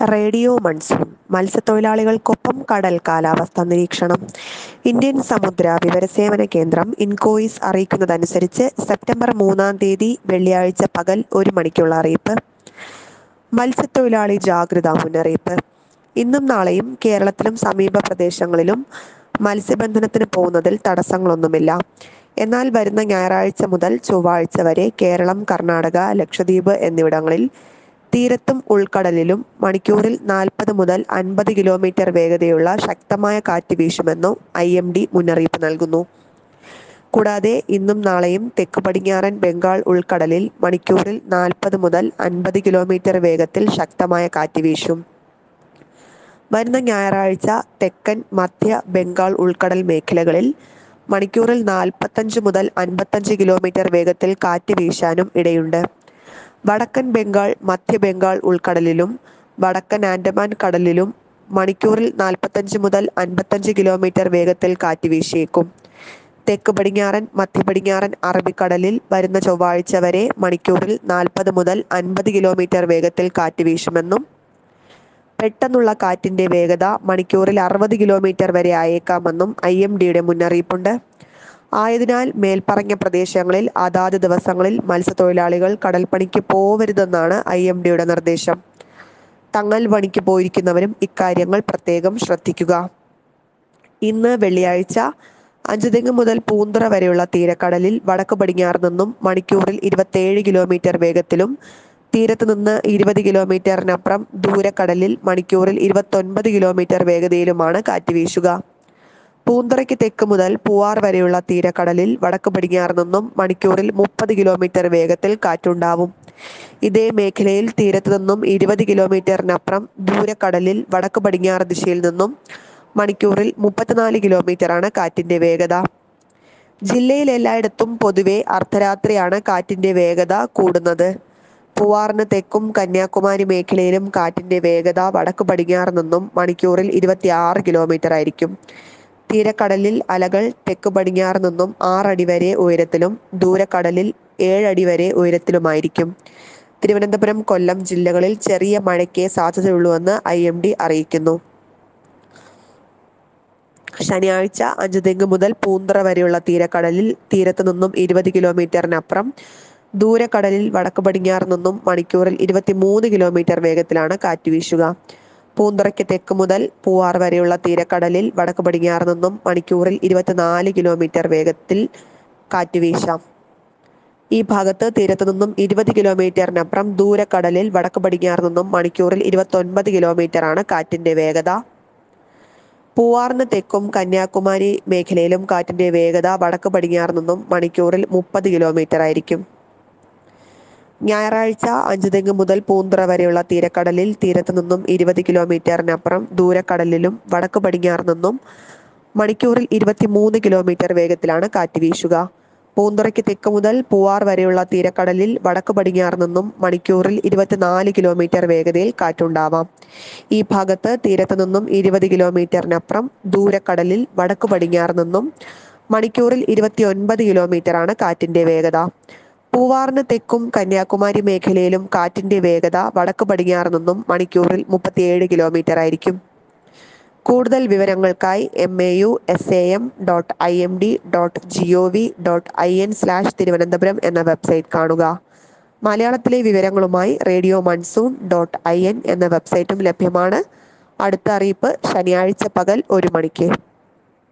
radio monsoon മത്സ്യത്തൊഴിലാളികൾക്കൊപ്പം കടൽ കാലാവസ്ഥ നിരീക്ഷണം ഇന്ത്യൻ സമുദ്ര വിവരസേവന കേന്ദ്രം ഇൻകോയിസ് അറിയിക്കുന്നതനുസരിച്ച് സെപ്റ്റംബർ മൂന്നാം തീയതി വെള്ളിയാഴ്ച പകൽ ഒരു മണിക്കുള്ള അറിയിപ്പ് മത്സ്യത്തൊഴിലാളി ജാഗ്രതാ മുന്നറിയിപ്പ് ഇന്നും നാളെയും കേരളത്തിലും സമീപ പ്രദേശങ്ങളിലും മത്സ്യബന്ധനത്തിന് പോകുന്നതിൽ തടസ്സങ്ങളൊന്നുമില്ല എന്നാൽ വരുന്ന ഞായറാഴ്ച മുതൽ ചൊവ്വാഴ്ച വരെ കേരളം കർണാടക ലക്ഷദ്വീപ് എന്നിവിടങ്ങളിൽ തീരത്തും ഉൾക്കടലിലും മണിക്കൂറിൽ നാൽപ്പത് മുതൽ അൻപത് കിലോമീറ്റർ വേഗതയുള്ള ശക്തമായ കാറ്റ് വീശുമെന്നും ഐ എം ഡി മുന്നറിയിപ്പ് നൽകുന്നു കൂടാതെ ഇന്നും നാളെയും തെക്ക് പടിഞ്ഞാറൻ ബംഗാൾ ഉൾക്കടലിൽ മണിക്കൂറിൽ നാൽപ്പത് മുതൽ അൻപത് കിലോമീറ്റർ വേഗത്തിൽ ശക്തമായ കാറ്റ് വീശും വരുന്ന ഞായറാഴ്ച തെക്കൻ മധ്യ ബംഗാൾ ഉൾക്കടൽ മേഖലകളിൽ മണിക്കൂറിൽ നാൽപ്പത്തഞ്ച് മുതൽ അൻപത്തഞ്ച് കിലോമീറ്റർ വേഗത്തിൽ കാറ്റ് വീശാനും ഇടയുണ്ട് വടക്കൻ ബംഗാൾ മധ്യ ബംഗാൾ ഉൾക്കടലിലും വടക്കൻ ആൻഡമാൻ കടലിലും മണിക്കൂറിൽ നാൽപ്പത്തഞ്ച് മുതൽ അൻപത്തഞ്ച് കിലോമീറ്റർ വേഗത്തിൽ കാറ്റ് വീശിയേക്കും തെക്ക് പടിഞ്ഞാറൻ മധ്യ പടിഞ്ഞാറൻ അറബിക്കടലിൽ വരുന്ന ചൊവ്വാഴ്ച വരെ മണിക്കൂറിൽ നാൽപ്പത് മുതൽ അൻപത് കിലോമീറ്റർ വേഗത്തിൽ കാറ്റ് വീശുമെന്നും പെട്ടെന്നുള്ള കാറ്റിന്റെ വേഗത മണിക്കൂറിൽ അറുപത് കിലോമീറ്റർ വരെ ആയേക്കാമെന്നും ഐ എം ഡിയുടെ മുന്നറിയിപ്പുണ്ട് ആയതിനാൽ മേൽപ്പറഞ്ഞ പ്രദേശങ്ങളിൽ അതാത് ദിവസങ്ങളിൽ മത്സ്യത്തൊഴിലാളികൾ കടൽപ്പണിക്ക് പോവരുതെന്നാണ് ഐ എം ഡിയുടെ നിർദ്ദേശം തങ്ങൽ പണിക്ക് പോയിരിക്കുന്നവരും ഇക്കാര്യങ്ങൾ പ്രത്യേകം ശ്രദ്ധിക്കുക ഇന്ന് വെള്ളിയാഴ്ച അഞ്ചുതെങ്ങ് മുതൽ പൂന്തുറ വരെയുള്ള തീരക്കടലിൽ വടക്ക് പടിഞ്ഞാറ് നിന്നും മണിക്കൂറിൽ ഇരുപത്തേഴ് കിലോമീറ്റർ വേഗത്തിലും തീരത്ത് നിന്ന് ഇരുപത് കിലോമീറ്ററിനപ്പുറം ദൂരക്കടലിൽ മണിക്കൂറിൽ ഇരുപത്തൊൻപത് കിലോമീറ്റർ വേഗതയിലുമാണ് കാറ്റ് വീശുക പൂന്തറയ്ക്ക് തെക്ക് മുതൽ പൂവാർ വരെയുള്ള തീരക്കടലിൽ വടക്ക് പടിഞ്ഞാറ് നിന്നും മണിക്കൂറിൽ മുപ്പത് കിലോമീറ്റർ വേഗത്തിൽ കാറ്റുണ്ടാവും ഇതേ മേഖലയിൽ തീരത്ത് നിന്നും ഇരുപത് കിലോമീറ്ററിനപ്പുറം ദൂരക്കടലിൽ വടക്ക് പടിഞ്ഞാറ് ദിശയിൽ നിന്നും മണിക്കൂറിൽ മുപ്പത്തിനാല് കിലോമീറ്ററാണ് കാറ്റിന്റെ വേഗത ജില്ലയിൽ എല്ലായിടത്തും പൊതുവെ അർദ്ധരാത്രിയാണ് കാറ്റിന്റെ വേഗത കൂടുന്നത് പൂവാറിന് തെക്കും കന്യാകുമാരി മേഖലയിലും കാറ്റിന്റെ വേഗത വടക്ക് പടിഞ്ഞാറ് നിന്നും മണിക്കൂറിൽ ഇരുപത്തിയാറ് കിലോമീറ്റർ ആയിരിക്കും തീരക്കടലിൽ അലകൾ തെക്ക് പടിഞ്ഞാറ് നിന്നും ആറടി വരെ ഉയരത്തിലും ദൂരക്കടലിൽ ഏഴടി വരെ ഉയരത്തിലുമായിരിക്കും തിരുവനന്തപുരം കൊല്ലം ജില്ലകളിൽ ചെറിയ മഴയ്ക്ക് സാധ്യതയുള്ളൂവെന്ന് ഐ എം ഡി അറിയിക്കുന്നു ശനിയാഴ്ച അഞ്ചുതെങ്ങ് മുതൽ പൂന്തറ വരെയുള്ള തീരക്കടലിൽ തീരത്ത് നിന്നും ഇരുപത് കിലോമീറ്ററിനപ്പുറം ദൂരക്കടലിൽ വടക്ക് പടിഞ്ഞാറ് നിന്നും മണിക്കൂറിൽ ഇരുപത്തിമൂന്ന് കിലോമീറ്റർ വേഗത്തിലാണ് കാറ്റ് വീശുക പൂന്തറയ്ക്ക് തെക്ക് മുതൽ പൂവാർ വരെയുള്ള തീരക്കടലിൽ വടക്ക് പടിഞ്ഞാറ് നിന്നും മണിക്കൂറിൽ ഇരുപത്തിനാല് കിലോമീറ്റർ വേഗത്തിൽ കാറ്റ് വീശാം ഈ ഭാഗത്ത് തീരത്ത് നിന്നും ഇരുപത് കിലോമീറ്ററിനപ്പുറം ദൂരക്കടലിൽ വടക്ക് പടിഞ്ഞാറ് നിന്നും മണിക്കൂറിൽ ഇരുപത്തൊൻപത് കിലോമീറ്റർ ആണ് കാറ്റിന്റെ വേഗത പൂവാറിന് തെക്കും കന്യാകുമാരി മേഖലയിലും കാറ്റിന്റെ വേഗത വടക്ക് പടിഞ്ഞാറ് നിന്നും മണിക്കൂറിൽ മുപ്പത് കിലോമീറ്റർ ആയിരിക്കും ഞായറാഴ്ച അഞ്ചുതെങ്ങ് മുതൽ പൂന്തുറ വരെയുള്ള തീരക്കടലിൽ തീരത്ത് നിന്നും ഇരുപത് കിലോമീറ്ററിനപ്പുറം ദൂരക്കടലിലും വടക്ക് പടിഞ്ഞാറ് നിന്നും മണിക്കൂറിൽ ഇരുപത്തിമൂന്ന് കിലോമീറ്റർ വേഗത്തിലാണ് കാറ്റ് വീശുക പൂന്തുറയ്ക്ക് തെക്ക് മുതൽ പൂവാർ വരെയുള്ള തീരക്കടലിൽ വടക്ക് പടിഞ്ഞാറ് നിന്നും മണിക്കൂറിൽ ഇരുപത്തിനാല് കിലോമീറ്റർ വേഗതയിൽ കാറ്റുണ്ടാവാം ഈ ഭാഗത്ത് തീരത്ത് നിന്നും ഇരുപത് കിലോമീറ്ററിനപ്പുറം ദൂരക്കടലിൽ വടക്ക് പടിഞ്ഞാറ് നിന്നും മണിക്കൂറിൽ ഇരുപത്തിയൊൻപത് കിലോമീറ്റർ ആണ് കാറ്റിന്റെ വേഗത പൂവാറിന് തെക്കും കന്യാകുമാരി മേഖലയിലും കാറ്റിന്റെ വേഗത വടക്ക് പടിഞ്ഞാറ് നിന്നും മണിക്കൂറിൽ മുപ്പത്തിയേഴ് കിലോമീറ്റർ ആയിരിക്കും കൂടുതൽ വിവരങ്ങൾക്കായി M A U S A M dot I M D dot G O V dot I N slash Thiruvananthapuram എന്ന വെബ്സൈറ്റ് കാണുക മലയാളത്തിലെ വിവരങ്ങളുമായി radio monsoon dot I N എന്ന വെബ്സൈറ്റും ലഭ്യമാണ് അടുത്ത അറിയിപ്പ് ശനിയാഴ്ച പകൽ ഒരു മണിക്ക്